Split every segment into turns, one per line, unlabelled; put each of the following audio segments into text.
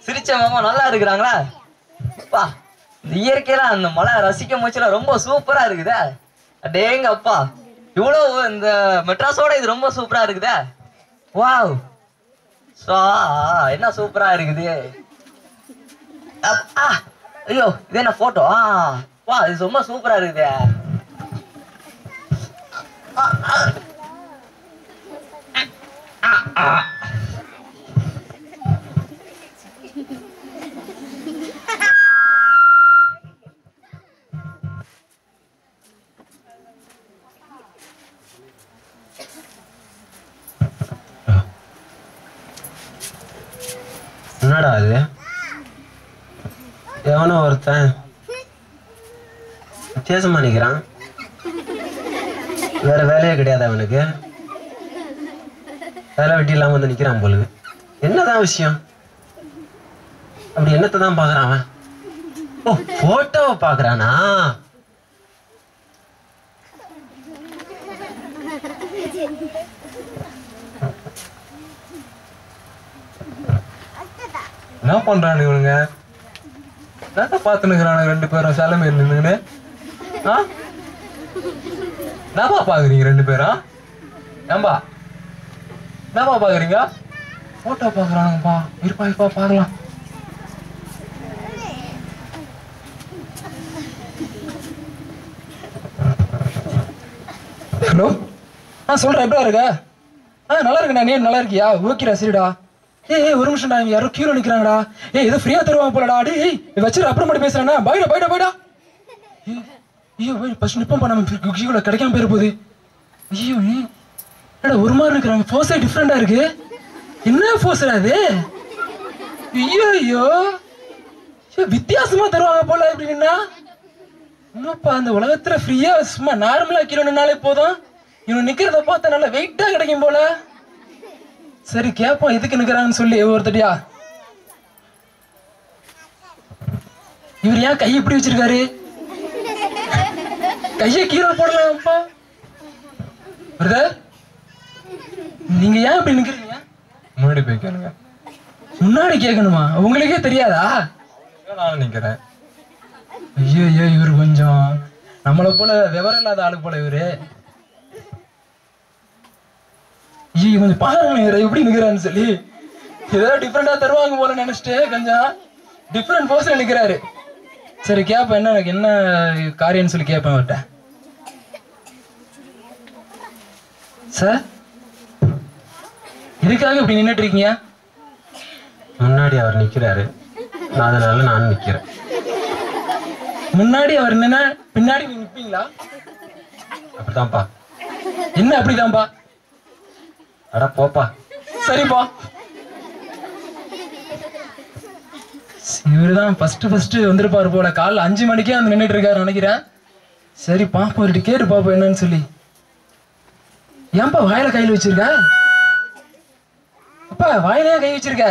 சிரிச்ச மாமா நல்லா இருக்கிறாங்களா அப்பா இந்த இயற்கையில அந்த மலை ரசிக்க முச்சுல ரொம்ப சூப்பரா இருக்குதே அடேங்க அப்பா இவ்வளவு இந்த மெட்ராஸோட இது ரொம்ப சூப்பரா இருக்குதே வாவ் சா என்ன சூப்பரா இருக்குது அப்- ஆ, ஐயோ இது என்ன போட்டோ ஆ வா இது ரொம்ப சூப்பரா இருக்குதே ஆ, ஆ. ஆ, ஆ.
என்னடா அது எவனோ ஒருத்தன் வித்தியாசமா நிக்கிறான் வேற வேலையே கிடையாது அவனுக்கு வேலை வெட்டி இல்லாம வந்து நிக்கிறான் போலுக்கு என்னதான் விஷயம் அப்படி என்னத்தை தான் பாக்குறான் அவன் ஓ போட்டோவை பாக்குறானா
என்ன பண்றானு இவனுங்க என்னத்த பார்த்துனுக்குறானுங்க ரெண்டு பேரும் சிலை மாரி நின்னுங்கன்னு ஆ என்னப்பா பாக்குறீங்க ரெண்டு பேரும் ஏம்பா என்னப்பா பாக்குறீங்க போட்டோ பாக்குறானுங்கப்பா இருப்பா இருப்பா பார்க்கலாம் ஹலோ ஆ சொல்றேன் எப்படியா இருக்க ஆ நல்லா இருக்கண்ணா நீ நல்லா இருக்கியா ஓகேடா சரிடா ஏய் ஏய், ஒரு நிமிஷம்டா இங்க யாரோ கீழே நிக்கிறாங்கடா ஏய் ஏதோ ஃப்ரீயா தருவாங்க போலடா டேய் ஏய் வச்சிரு அப்புறம் மட்டும் பேசுறானா பைடா பைடா பைடா ஏய், ஐயோ போய் ஃபர்ஸ்ட் நிப்போம் நம்ம கீழே கிடைக்காம போயிட போகுது ஐயோ ஏய், என்னடா ஒரு மாதிரி இருக்கிறாங்க ஃபோர்ஸே டிஃப்ரெண்டா இருக்கு என்ன ஃபோர்ஸ்டா அது ஐயோ ஐயோ ஐயோ, வித்தியாசமா தருவாங்க போல எப்படின்னா என்னப்பா அந்த உலகத்துல ஃப்ரீயா சும்மா நார்மலா கீழே நின்னாலே போதும் இவன் நிக்கிறத பார்த்தா நல்லா வெயிட்டா கிடைக்கும் போல சரி கேப்போம் எதுக்கு நிக்கிறாங்கன்னு சொல்லி ஒருத்தடியா இவர் ஏன் கை இப்படி வச்சிருக்காரு கையை கீழே போடலாம்ப்பா பிரதர் நீங்க ஏன் இப்படி நிக்கிறீங்க முன்னாடி போய் கேளுங்க முன்னாடி கேட்கணுமா உங்களுக்கே தெரியாதா நானும் நிக்கிறேன் ஐயோ ஐயோ இவர் கொஞ்சம் நம்மளை போல விவரம் இல்லாத ஆளு போல இவரு ஐயோ கொஞ்சம் பாருங்க இவரை எப்படி நிக்கிறான்னு சொல்லி ஏதோ டிஃப்ரெண்டா தருவாங்க போல நினைச்சிட்டு கொஞ்சம் டிஃப்ரெண்ட் போஸ்ல நிக்கிறாரு சரி கேப்பேன் என்ன எனக்கு என்ன காரியம்னு சொல்லி கேட்பேன் அவர்கிட்ட சார் எதுக்காக இப்படி நின்னுட்டு இருக்கீங்க
முன்னாடி அவர் நிக்கிறாரு நான் அதனால நான் நிக்கிறேன்
முன்னாடி அவர் நின்னா பின்னாடி நீங்க நிப்பீங்களா
அப்படிதான்ப்பா
என்ன அப்படிதான்பா
அட போப்பா
சரிப்பா இவருதான் ஃபர்ஸ்ட் ஃபர்ஸ்ட் வந்திருப்பாரு போல காலைல அஞ்சு மணிக்கே வந்து நின்னுட்டு இருக்காரு நினைக்கிறேன் சரி பாப்போம் இவர்கிட்ட கேட்டு பாப்போம் என்னன்னு சொல்லி ஏன்பா வாயில கையில் வச்சிருக்க அப்பா வாயிலே கை வச்சிருக்க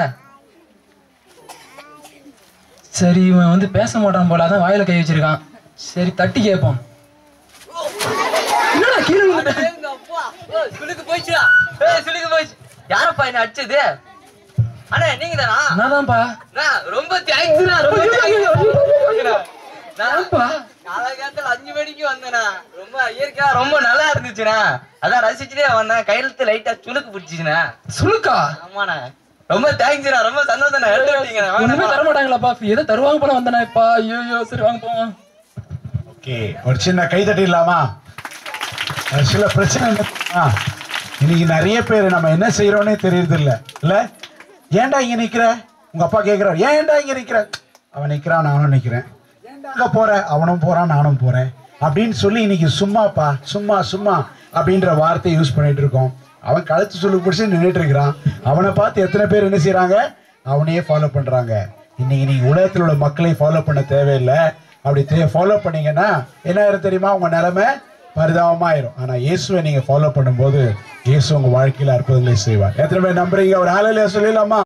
சரி இவன் வந்து பேச மாட்டான் போல அதான் வாயில கை வச்சிருக்கான் சரி தட்டி கேட்போம் என்னடா கீழே விழுந்துட்ட?
எங்க அப்பா ஏய், சுளுக்கு போயிடுச்சுடா ஏய் சுளுக்கு போயிடுச்சு யாரப்பா என்ன அடிச்சது அண்ணா நீங்க தானா
நான்தான்ப்பா
ரொம்ப தேங்க்ஸ்ண்ணா ரொம்ப தேங்க்ஸ்ண்ணா நான்
ஏன்பா
காலகாலத்துல அஞ்சு மணிக்கு வந்தேண்ணா ரொம்ப இயற்கையா ரொம்ப நல்லா இருந்துச்சுண்ணா அதான் ரசிச்சுட்டே வந்தேன் கையெழுத்து லைட்டா சுளுக்கு பிடிச்சிச்சுண்ணா
சுலுக்கா
ஆமாண்ணா ரொம்ப தேங்க்ஸ்ண்ணா ரொம்ப சந்தோஷம்ண்ணா எடுத்து விட்டீங்கண்ணா
ஒண்ணுமே
வாங்கண்ணா.
தர மாட்டாங்களாப்பா ஏதோ தருவாங்க போல வந்தனா இப்பா ஐயோ ஐயோ சரி வாங்க போவோம்
ஓகே ஒரு சின்ன கை தட்டிடலாமா அஹ் சில பிரச்சனை என்ன தெரியுமா? இன்னைக்கு நிறைய பேர் நம்ம என்ன செய்யறோம்னே தெரியறது இல்ல இல்ல ஏன்டா இங்க நிக்கிற உங்க அப்பா கேக்குறாரு ஏன்டா இங்க நிக்கிற அவன் நிக்கிறான் நானும் நிக்கிறேன் ஏன்டா அங்க போற அவனும் போறான் நானும் போறேன் அப்படின்னு சொல்லி இன்னைக்கு சும்மாப்பா சும்மா சும்மா அப்படின்ற வார்த்தையை யூஸ் பண்ணிட்டு இருக்கோம் அவன் கழுத்து சொல்லு பிடிச்சி நின்றுட்டு இருக்கிறான் அவனை பார்த்து எத்தனை பேர் என்ன செய்றாங்க அவனையே ஃபாலோ பண்றாங்க இன்னைக்கு நீங்க உலகத்தில் உள்ள மக்களை ஃபாலோ பண்ண தேவையில்லை அப்படி ஃபாலோ பண்ணீங்கன்னா என்ன ஆயிரும் தெரியுமா உங்க நிலைமை பரிதாபமாயிரும் ஆனா இயேசுவை நீங்க ஃபாலோ பண்ணும்போது இயேசு உங்க வாழ்க்கையில அற்புதங்களை செய்வார் எத்தனை பேர் நம்புறீங்க ஒரு ஆலையில சொல்லலாமா